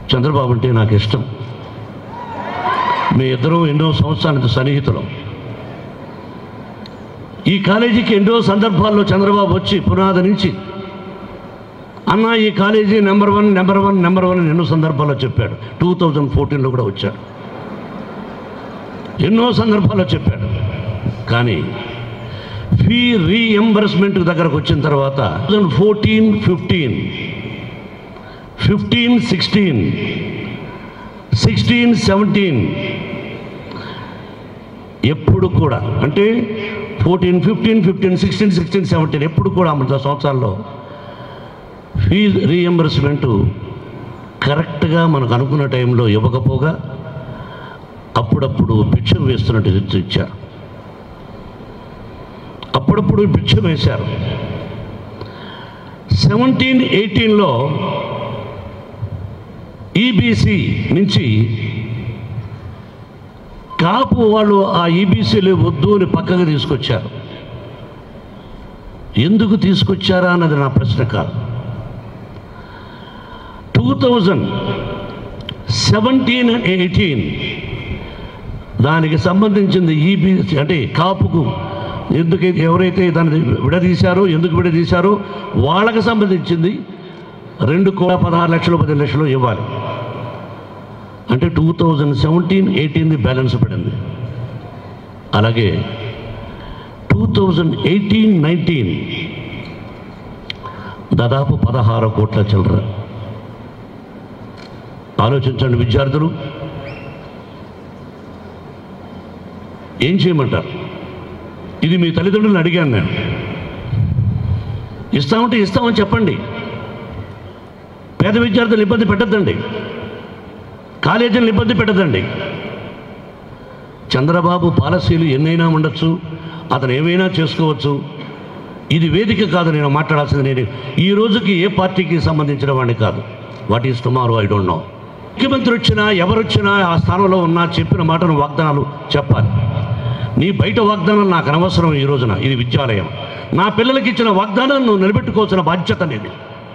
చంద్రబాబు అంటే నాకు ఇష్టం మీ ఇద్దరు ఎన్నో సంవత్సరాల నుంచి సన్నిహితులం ఈ కాలేజీకి ఎన్నో సందర్భాల్లో చంద్రబాబు వచ్చి పునాది నుంచి అన్న ఈ college number one number one number one అని ఎన్నో సందర్భాల్లో చెప్పాడు టూ థౌజండ్ ఫోర్టీన్లో కూడా వచ్చాడు ఎన్నో సందర్భాల్లో చెప్పాడు కానీ ఫీ రీఎంబర్స్మెంట్ దగ్గరకు వచ్చిన తర్వాత fourteen fifteen fifteen sixteen sixteen seventeen ఎప్పుడు కూడా అంటే fourteen fifteen fifteen sixteen sixteen seventeen ఎప్పుడు కూడా అమృత సంవత్సరాల్లో ఫీజు రీఎంబర్స్మెంట్ కరెక్ట్గా మనకు అనుకున్న టైంలో ఇవ్వకపోగా అప్పుడప్పుడు భిక్షం వేస్తున్నట్టు ఎదురు ఇచ్చారు అప్పుడప్పుడు భిక్షం వేశారు సెవెంటీన్ ఎయిటీన్లో ఈబీసీ నుంచి కాపు వాళ్ళు ఆ ఈబీసీలు వద్దు అని పక్కకు తీసుకొచ్చారు ఎందుకు తీసుకొచ్చారా అన్నది నా ప్రశ్న కాదు టూ థౌజండ్ సెవెంటీన్ ఎయిటీన్ దానికి సంబంధించింది ఈబీసీ అంటే కాపుకు ఎందుకు ఎవరైతే దాన్ని విడదీశారో ఎందుకు విడదీశారో వాళ్ళకి సంబంధించింది రెండు కోట్ల పదహారు లక్షలు పది లక్షలు ఇవ్వాలి అంటే టూ థౌజండ్ సెవెంటీన్ ఎయిటీన్ది బ్యాలెన్స్ పడింది అలాగే టూ థౌజండ్ ఎయిటీన్ నైన్టీన్ దాదాపు పదహారు కోట్ల చిల్లర ఆలోచించండి విద్యార్థులు ఏం చేయమంటారు ఇది మీ తల్లిదండ్రులను అడిగాను నేను ఇస్తామంటే ఇస్తామని చెప్పండి పేద విద్యార్థులు ఇబ్బంది పెట్టద్దండి కాలేజీలను ఇబ్బంది పెట్టదండి చంద్రబాబు పాలసీలు ఎన్నైనా ఉండొచ్చు అతను ఏమైనా చేసుకోవచ్చు ఇది వేదిక కాదు నేను మాట్లాడాల్సింది నేను ఈ రోజుకి ఏ పార్టీకి సంబంధించిన వాడిని కాదు what is tomorrow I don't know ముఖ్యమంత్రి వచ్చినా ఎవరు వచ్చినా ఆ స్థానంలో ఉన్నా చెప్పిన మాటను వాగ్దానాలు చెప్పాలి నీ బయట వాగ్దానం నాకు అనవసరం ఈ రోజున ఇది విద్యాలయం నా పిల్లలకి ఇచ్చిన వాగ్దానాన్ని నువ్వు నిలబెట్టుకోవాల్సిన బాధ్యత నీది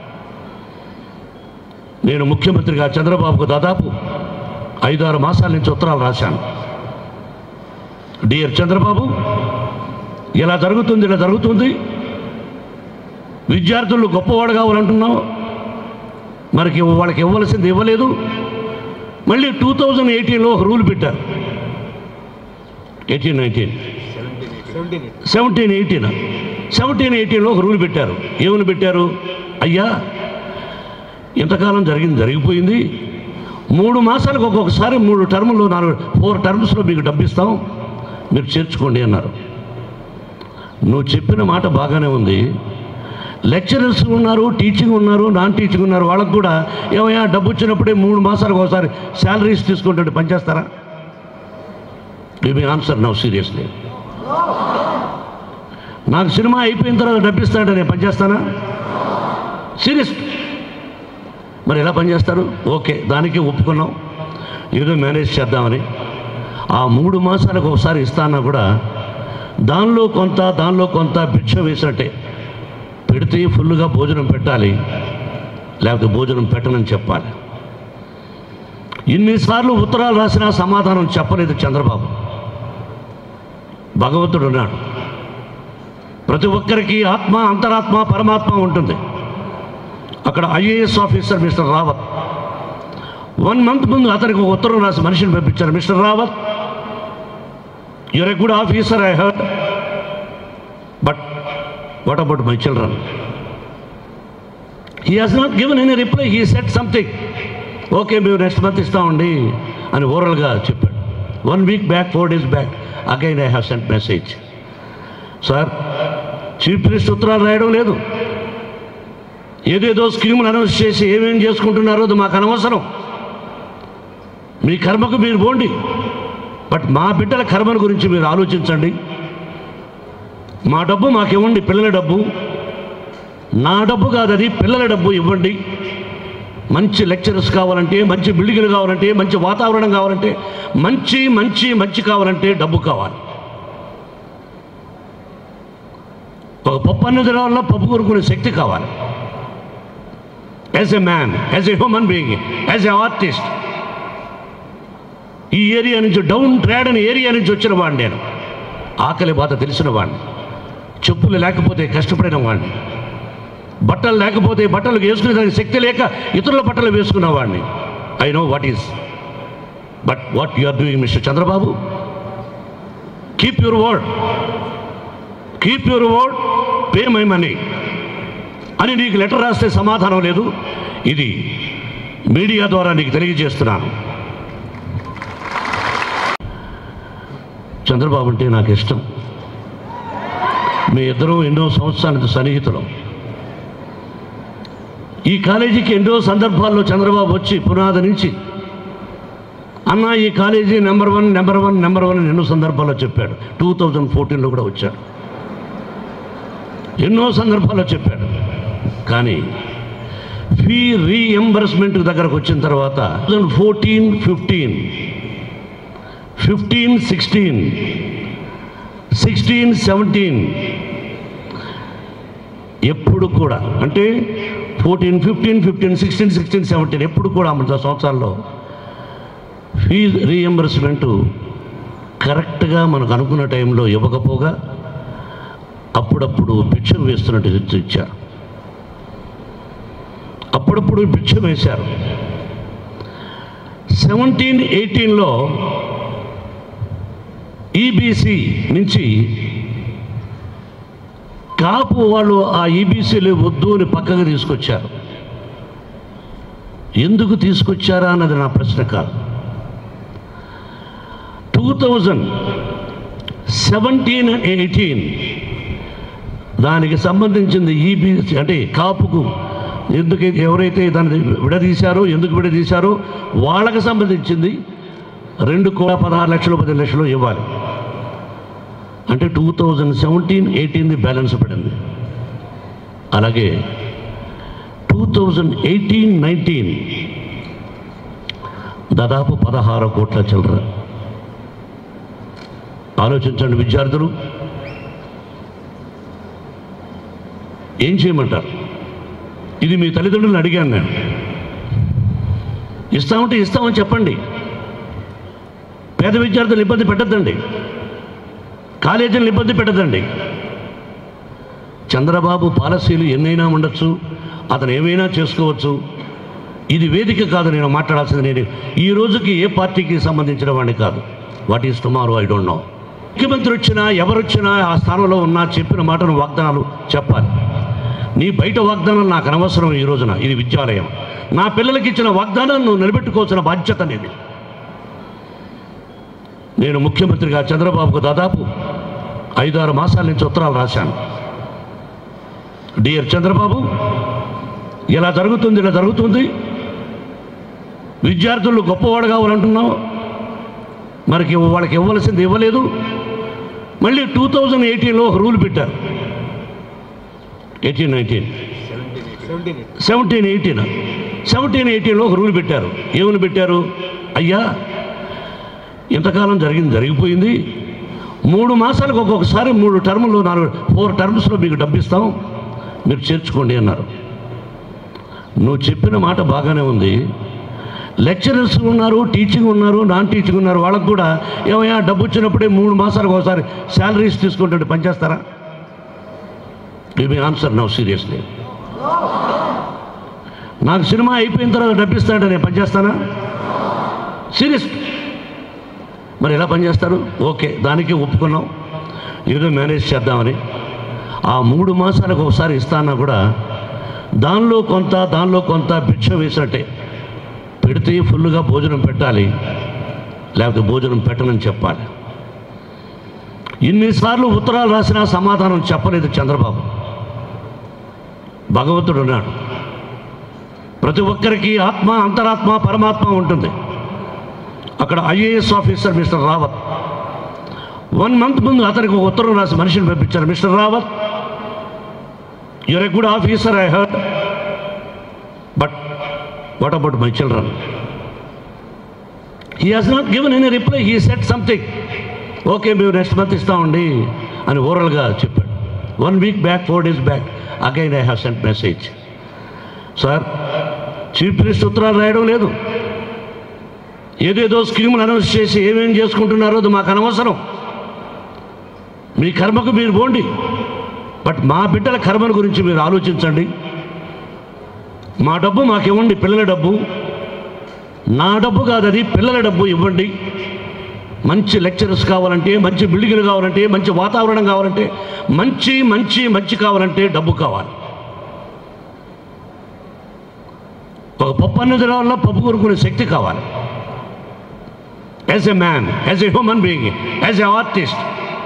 నేను ముఖ్యమంత్రిగా చంద్రబాబుకు దాదాపు ఐదారు మాసాల నుంచి ఉత్తరాలు రాశాను డియర్ చంద్రబాబు ఇలా జరుగుతుంది ఇలా జరుగుతుంది విద్యార్థులు గొప్పవాడు కావాలంటున్నావు మనకి వాళ్ళకి ఇవ్వవలసింది ఇవ్వలేదు మళ్ళీ టూ థౌజండ్ ఎయిటీన్లో ఒక రూల్ పెట్టారు eighteen nineteen seventeen eighteen seventeen ఎయిటీన్లో ఒక రూల్ పెట్టారు ఏమని పెట్టారు అయ్యా ఇంతకాలం జరిగింది జరిగిపోయింది మూడు మాసాలకు ఒక్కొక్కసారి మూడు టర్ములు నాలుగు ఫోర్ టర్మ్స్లో మీకు డబ్బిస్తాం మీరు చేర్చుకోండి అన్నారు నువ్వు చెప్పిన మాట బాగానే ఉంది లెక్చరర్స్ ఉన్నారు టీచింగ్ ఉన్నారు నాన్ టీచింగ్ ఉన్నారు వాళ్ళకు కూడా ఏమయ్యా డబ్బు వచ్చినప్పుడే మూడు మాసాలకు ఒకసారి శాలరీస్ తీసుకుంటుంటే పనిచేస్తారా you me answer now seriously నాకు సినిమా అయిపోయిన తర్వాత డబ్బిస్తాడంటే నేను పనిచేస్తానా సీరియస్ మరి ఎలా పనిచేస్తారు ఓకే దానికి ఒప్పుకున్నాం ఏదో మేనేజ్ చేద్దామని ఆ మూడు మాసాలకు ఒకసారి ఇస్తానా కూడా దానిలో కొంత దానిలో కొంత భిక్ష వేసినట్టే పెడితే ఫుల్గా భోజనం పెట్టాలి లేకపోతే భోజనం పెట్టనని చెప్పాలి ఇన్నిసార్లు ఉత్తరాలు రాసినా సమాధానం చెప్పలేదు చంద్రబాబు భగవంతుడు ఉన్నాడు ప్రతి ఒక్కరికి ఆత్మ అంతరాత్మ పరమాత్మ ఉంటుంది అక్కడ IAS officer mister Rawat one month ముందు అతనికి ఒక ఉత్తరం రాసి మనిషిని పంపించారు mister Rawat you're a good officer I heard but what about my children he has not given any reply he said something okay మేము నెక్స్ట్ మంత్ ఇస్తామండి అని ఓరల్గా చెప్పాడు one week back four days back again I have sent message sir chief minister ఉత్తరాలు రాయడం లేదు ఏదేదో స్కీములు అనౌన్స్ చేసి ఏమేం చేసుకుంటున్నారో అది మాకు అనవసరం మీ కర్మకు మీరు పోండి బట్ మా బిడ్డల కర్మల గురించి మీరు ఆలోచించండి మా డబ్బు మాకు ఇవ్వండి పిల్లల డబ్బు నా డబ్బు కాదు అది పిల్లల డబ్బు ఇవ్వండి మంచి లెక్చరర్స్ కావాలంటే మంచి బిల్డింగ్లు కావాలంటే మంచి వాతావరణం కావాలంటే మంచి మంచి మంచి కావాలంటే డబ్బు కావాలి ఒక పప్పు అన్న తినాలన్నా పప్పు కొనుక్కునే శక్తి కావాలి as a man as a human being as a artist ఈ ఏరియా నుంచి డౌన్ ట్రాడ్ అనే ఏరియా నుంచి వచ్చిన వాడిని నేను ఆకలి బాధ తెలిసిన వాడిని చెప్పులు లేకపోతే కష్టపడిన వాడిని బట్టలు లేకపోతే బట్టలు వేసుకునేదానికి శక్తి లేక ఇతరుల బట్టలు వేసుకున్న వాడిని I know what is but what you are doing mister Chandrababu keep your word keep your word pay my money అని నీకు లెటర్ రాస్తే సమాధానం లేదు ఇది మీడియా ద్వారా నీకు తెలియజేస్తున్నాను చంద్రబాబు అంటే నాకు ఇష్టం మీ ఇద్దరం ఎన్నో సంవత్సరాల సన్నిహితులం ఈ కాలేజీకి ఎన్నో సందర్భాల్లో చంద్రబాబు వచ్చి పునాది నుంచి అన్న ఈ college number one number one number one అని ఎన్నో సందర్భాల్లో చెప్పాడు టూ థౌజండ్ ఫోర్టీన్లో కూడా వచ్చాడు ఎన్నో సందర్భాల్లో చెప్పాడు కానీ ఫీ రీఎంబర్స్మెంట్ దగ్గరకు వచ్చిన తర్వాత fourteen fifteen fifteen sixteen sixteen seventeen ఎప్పుడు కూడా అంటే fourteen fifteen fifteen sixteen sixteen seventeen ఎప్పుడు కూడా మన సంవత్సరాల్లో ఫీజు రీఎంబర్స్మెంటు కరెక్ట్గా మనకు అనుకున్న టైంలో ఇవ్వకపోగా అప్పుడప్పుడు భిక్షం వేస్తున్నట్టు ఇచ్చి- ఇచ్చారు అప్పుడప్పుడు భిక్షం వేశారు సెవెంటీన్ ఎయిటీన్లో ఈబీసీ నుంచి కాపు వాళ్ళు ఆ ఈబీసీలు వద్దు అని పక్కకు తీసుకొచ్చారు ఎందుకు తీసుకొచ్చారా అన్నది నా ప్రశ్న కాదు టూ థౌజండ్ సెవెంటీన్ ఎయిటీన్ దానికి సంబంధించింది ఈబీసీ అంటే కాపుకు ఎందుకైతే ఎవరైతే దాన్ని విడదీశారో ఎందుకు విడదీశారో వాళ్ళకి సంబంధించింది రెండు కోట్ల పదహారు లక్షలు పది లక్షలు ఇవ్వాలి అంటే టూ థౌజండ్ సెవెంటీన్ ఎయిటీన్ది బ్యాలెన్స్ పడింది అలాగే టూ థౌజండ్ ఎయిటీన్ నైన్టీన్ దాదాపు పదహారు కోట్ల చిల్లర ఆలోచించండి విద్యార్థులు ఏం చేయమంటారు ఇది మీ తల్లిదండ్రులను అడిగాను నేను ఇస్తామంటే ఇస్తామని చెప్పండి పేద విద్యార్థులు ఇబ్బంది పెట్టద్దండి కాలేజీలను ఇబ్బంది పెట్టదండి చంద్రబాబు పాలసీలు ఎన్నైనా ఉండొచ్చు అతను ఏమైనా చేసుకోవచ్చు ఇది వేదిక కాదు నేను మాట్లాడాల్సింది నేను ఈ రోజుకి ఏ పార్టీకి సంబంధించిన వాడిని కాదు what is tomorrow I don't know ముఖ్యమంత్రి వచ్చినా ఎవరొచ్చినా ఆ స్థానంలో ఉన్నా చెప్పిన మాటను వాగ్దానాలు చెప్పాలి నీ బయట వాగ్దానాలు నాకు అనవసరం ఈ రోజున ఇది విద్యాలయం నా పిల్లలకి ఇచ్చిన వాగ్దానాన్ని నువ్వు నిలబెట్టుకోవాల్సిన బాధ్యత అనేది నేను ముఖ్యమంత్రిగా చంద్రబాబుకు దాదాపు ఐదారు మాసాల నుంచి ఉత్తరాలు రాశాను డియర్ చంద్రబాబు ఇలా జరుగుతుంది ఇలా జరుగుతుంది విద్యార్థులు గొప్పవాడు కావాలంటున్నావు మనకి వాళ్ళకి ఇవ్వాల్సింది ఇవ్వలేదు మళ్ళీ టూ థౌజండ్ ఎయిటీన్లో ఒక రూల్ పెట్టారు eighteen nineteen seventeen eighteen seventeen ఎయిటీన్లో ఒక రూల్ పెట్టారు ఏమని పెట్టారు అయ్యా ఇంతకాలం జరిగింది జరిగిపోయింది మూడు మాసాలకు ఒక్కొక్కసారి మూడు టర్ములు నాలుగు ఫోర్ టర్మ్స్లో మీకు డబ్బిస్తాం మీరు చేర్చుకోండి అన్నారు నువ్వు చెప్పిన మాట బాగానే ఉంది లెక్చరర్స్ ఉన్నారు టీచింగ్ ఉన్నారు నాన్ టీచింగ్ ఉన్నారు వాళ్ళకు కూడా ఏమయ్యా డబ్బు వచ్చినప్పుడే మూడు మాసాలకు ఒకసారి శాలరీస్ తీసుకుంటుంటే పనిచేస్తారా డి మీ ఆన్సర్ నౌ సీరియస్లీ నాకు సినిమా అయిపోయిన తర్వాత డబ్బిస్తాడంటే నేను పనిచేస్తానా సీరియస్ మరి ఎలా పనిచేస్తారు ఓకే దానికి ఒప్పుకున్నాం ఏదో మేనేజ్ చేద్దామని ఆ మూడు మాసాలకు ఒకసారి ఇస్తానా కూడా దానిలో కొంత దానిలో కొంత భిక్ష వేసినట్టే పెడితే ఫుల్గా భోజనం పెట్టాలి లేకపోతే భోజనం పెట్టనని చెప్పాలి ఇన్నిసార్లు ఉత్తరాలు రాసినా సమాధానం చెప్పలేదు చంద్రబాబు భగవంతుడు ఉన్నాడు ప్రతి ఒక్కరికి ఆత్మ అంతరాత్మ పరమాత్మ ఉంటుంది అక్కడ IAS officer mister Rawat one month ముందు అతనికి ఒక ఉత్తరం రాసి మనిషిని పంపించారు mister Rawat you're a good officer I heard but what about my children he has not given any reply he said something okay మేము నెక్స్ట్ మంత్ ఇస్తామండి అని ఓరల్గా చెప్పాడు one week back four days back again I have sent message sir chief minister ఉత్తరాలు రాయడం లేదు ఏదేదో స్కీములు అనౌన్స్ చేసి ఏమేం చేసుకుంటున్నారో అది మాకు అనవసరం మీ కర్మకు మీరు పోండి బట్ మా బిడ్డల కర్మల గురించి మీరు ఆలోచించండి మా డబ్బు మాకు ఇవ్వండి పిల్లల డబ్బు నా డబ్బు కాదు అది పిల్లల డబ్బు ఇవ్వండి మంచి లెక్చరర్స్ కావాలంటే మంచి బిల్డింగ్లు కావాలంటే మంచి వాతావరణం కావాలంటే మంచి మంచి మంచి కావాలంటే డబ్బు కావాలి ఒక పప్పు అన్న తినాలన్నా పప్పు కొనుక్కునే శక్తి కావాలి as a man as a human being as a artist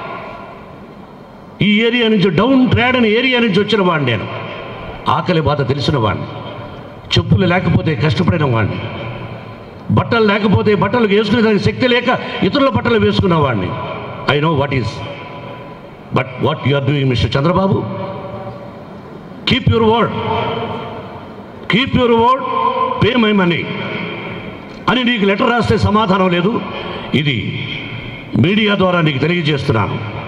ఈ ఏరియా నుంచి డౌన్ ట్రాడ్ అనే ఏరియా నుంచి వచ్చిన వాడిని నేను ఆకలి బాధ తెలిసిన వాడిని చెప్పులు లేకపోతే కష్టపడిన వాడిని బట్టలు లేకపోతే బట్టలు వేసుకునే దానికి శక్తి లేక ఇతరుల బట్టలు వేసుకున్న వాడిని I know what is but what you are doing mister Chandrababu keep your word keep your word pay my money అని నీకు లెటర్ రాస్తే సమాధానం లేదు ఇది మీడియా ద్వారా నీకు తెలియజేస్తున్నాను